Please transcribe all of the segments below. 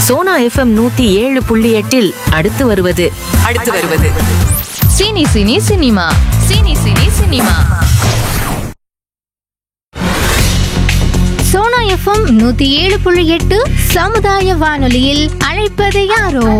Sona FM நூத்தி ஏழு புள்ளி எட்டில் அடுத்து வருவது அடுத்து வருவது cine cine cinema cine cine cinema Sona FM நூத்தி ஏழு புள்ளி எட்டு சமுதாய வானொலியில் அழைப்பது யாரோ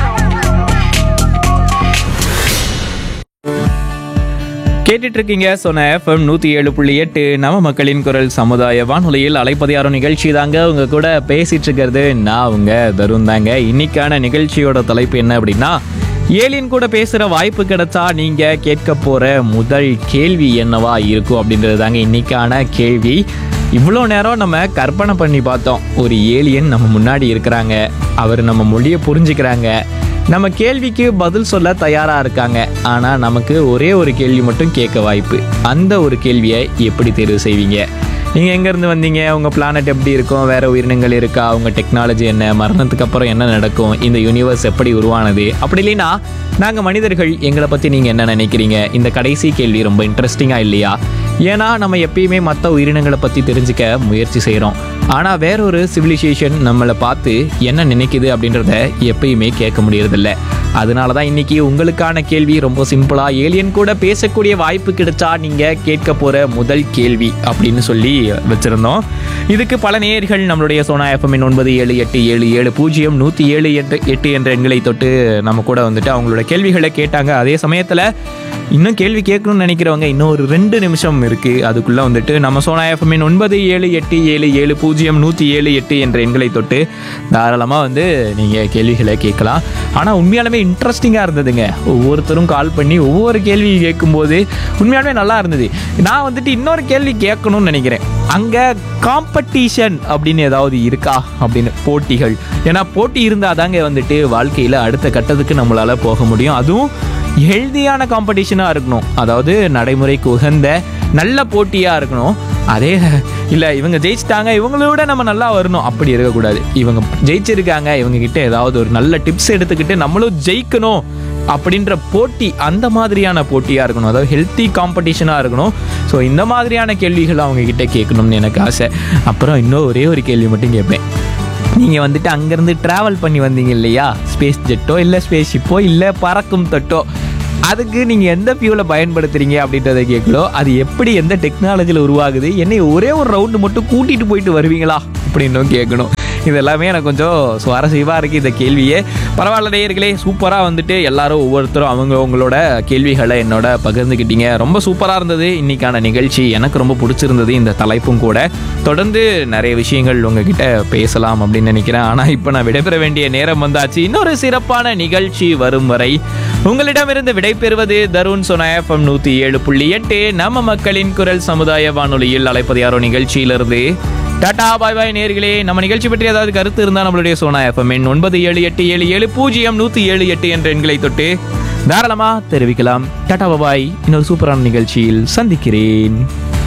கேட்டுட்டு இருக்கீங்க சொன்ன எஃப்எம் நூற்றி ஏழு புள்ளி எட்டு நம்ம மக்களின் குரல் சமுதாய வானொலியில் அலைப்பது யாரும் நிகழ்ச்சி தாங்க உங்க கூட பேசிட்டு இருக்கிறது நான் உங்க தருண் தாங்க இன்னைக்கான நிகழ்ச்சியோட தலைப்பு என்ன அப்படின்னா ஏலியன் கூட பேசுகிற வாய்ப்பு கிடைச்சா நீங்கள் கேட்க போகிற முதல் கேள்வி என்னவா இருக்கும் அப்படின்றது தாங்க இன்னைக்கான கேள்வி இவ்வளோ நேரம் நம்ம கற்பனை பண்ணி பார்த்தோம் ஒரு ஏலியன் நம்ம முன்னாடி இருக்கிறாங்க அவர் நம்ம மொழியை புரிஞ்சுக்கிறாங்க நம்ம கேள்விக்கு பதில் சொல்ல தயாரா இருக்காங்க ஆனா நமக்கு ஒரே ஒரு கேள்வி மட்டும் கேட்க வாய்ப்பு அந்த ஒரு கேள்வியை எப்படி தேர்வு செய்வீங்க நீங்க எங்க இருந்து வந்தீங்க உங்க பிளானட் எப்படி இருக்கும் வேற உயிரினங்கள் இருக்கா உங்க டெக்னாலஜி என்ன மரணத்துக்கு அப்புறம் என்ன நடக்கும் இந்த யூனிவர்ஸ் எப்படி உருவானது அப்படி இல்லைன்னா நாங்க மனிதர்கள் எங்களை பத்தி நீங்க என்ன நினைக்கிறீங்க இந்த கடைசி கேள்வி ரொம்ப இன்ட்ரெஸ்டிங்கா இல்லையா ஏன்னா நம்ம எப்பயுமே மற்ற உயிரினங்களை பற்றி தெரிஞ்சுக்க முயற்சி செய்கிறோம் ஆனால் வேற ஒரு சிவிலைசேஷன் நம்மளை பார்த்து என்ன நினைக்குது அப்படின்றத எப்பயுமே கேட்க முடியறதில்ல அதனால தான் இன்னைக்கு உங்களுக்கான கேள்வி ரொம்ப சிம்பிளாக ஏலியன் கூட பேசக்கூடிய வாய்ப்பு கிடைச்சா நீங்கள் கேட்க போகிற முதல் கேள்வி அப்படின்னு சொல்லி வச்சுருந்தோம் இதுக்கு பல நேயர்கள் நம்மளுடைய சோனா எஃப்எம் ஒன்பது ஏழு எட்டு ஏழு ஏழு பூஜ்ஜியம் நூற்றி ஏழு எட்டு எட்டு என்ற எண்களை தொட்டு நம்ம கூட வந்துட்டு அவங்களோட கேள்விகளை கேட்டாங்க அதே சமயத்தில் இன்னும் கேள்வி கேட்கணும்னு நினைக்கிறவங்க இன்னும் ஒரு ரெண்டு நிமிஷம் இருக்கு அதுக்குள்ள வந்துட்டு நம்ம சோனா எஃப்எம்மின் ஒன்பது ஏழு எட்டு ஏழு ஏழு பூஜ்ஜியம் நூற்றி ஏழு எட்டு என்ற எண்களை தொட்டு தாராளமாக வந்து நீங்கள் கேள்விகளை கேட்கலாம் ஆனால் உண்மையாலுமே இன்ட்ரெஸ்டிங்காக இருந்ததுங்க ஒவ்வொருத்தரும் கால் பண்ணி ஒவ்வொரு கேள்வி கேட்கும்போது உண்மையாலுமே நல்லா இருந்தது நான் வந்துட்டு இன்னொரு கேள்வி கேட்கணும்னு நினைக்கிறேன் அங்கே காம்படிஷன் அப்படின்னு ஏதாவது இருக்கா அப்படின்னு போட்டிகள் ஏன்னா போட்டி இருந்தால் தாங்க வந்துட்டு வாழ்க்கையில் அடுத்த கட்டத்துக்கு நம்மளால் போக முடியும் அதுவும் ஹெல்தியான காம்படிஷனாக இருக்கணும் அதாவது நடைமுறைக்கு உகந்த நல்ல போட்டியாக இருக்கணும் அதே இல்லை இவங்க ஜெயிச்சிட்டாங்க இவங்களோட நம்ம நல்லா வரணும் அப்படி இருக்கக்கூடாது இவங்க ஜெயிச்சிருக்காங்க இவங்க கிட்ட ஏதாவது ஒரு நல்ல டிப்ஸ் எடுத்துக்கிட்டு நம்மளும் ஜெயிக்கணும் அப்படின்ற போட்டி அந்த மாதிரியான போட்டியாக இருக்கணும் அதாவது ஹெல்த்தி காம்படிஷனாக இருக்கணும் ஸோ இந்த மாதிரியான கேள்விகள் அவங்க கிட்ட கேட்கணும்னு எனக்கு ஆசை அப்புறம் இன்னும் ஒரே ஒரு கேள்வி மட்டும் கேட்பேன் நீங்கள் வந்துட்டு அங்கேருந்து ட்ராவல் பண்ணி வந்தீங்க இல்லையா ஸ்பேஸ் ஜெட்டோ இல்லை ஸ்பேஸ் ஷிப்போ இல்லை பறக்கும் தட்டோ அதுக்கு நீங்கள் எந்த ஃபியூலை பயன்படுத்துறீங்க அப்படின்றத கேட்கலாம் அது எப்படி எந்த டெக்னாலஜியில் உருவாகுது என்னை ஒரே ஒரு ரவுண்டு மட்டும் கூட்டிகிட்டு போயிட்டு வருவீங்களா அப்படின்னும் கேட்கணும் இது எல்லாமே எனக்கு கொஞ்சம் சுவாரஸ்யமாக இருக்குது இந்த கேள்வியே பரவாயில்ல நேயர்களே சூப்பராக வந்துட்டு எல்லாரும் ஒவ்வொருத்தரும் அவங்க அவங்களோட கேள்விகளை என்னோட பகிர்ந்துக்கிட்டீங்க ரொம்ப சூப்பராக இருந்தது இன்னைக்கான நிகழ்ச்சி எனக்கு ரொம்ப பிடிச்சிருந்தது இந்த தலைப்பும் கூட தொடர்ந்து நிறைய விஷயங்கள் உங்ககிட்ட பேசலாம் அப்படின்னு நினைக்கிறேன் ஆனால் இப்போ நான் விடைபெற வேண்டிய நேரம் வந்தாச்சு இன்னொரு சிறப்பான நிகழ்ச்சி வரும் வரை உங்களிடமிருந்து விடைபெறுவது தருண் சொன எஃப்எம் நூற்றி ஏழு புள்ளி எட்டு நம்ம மக்களின் குரல் சமுதாய வானொலியில் அழைப்பது யாரோ நிகழ்ச்சியிலிருந்து டாடா பாய் பாய் நேர்களே நம்ம நிகழ்ச்சி பற்றி ஏதாவது கருத்து இருந்தால் நம்மளுடைய சோனா எஃப்எம் எண் ஒன்பது ஏழு எட்டு ஏழு ஏழு பூஜ்ஜியம் நூற்றி ஏழு எட்டு என்ற எண்களை தொட்டு தாராளமாக தெரிவிக்கலாம் டாடா பாய் இன்னொரு சூப்பரான நிகழ்ச்சியில் சந்திக்கிறேன்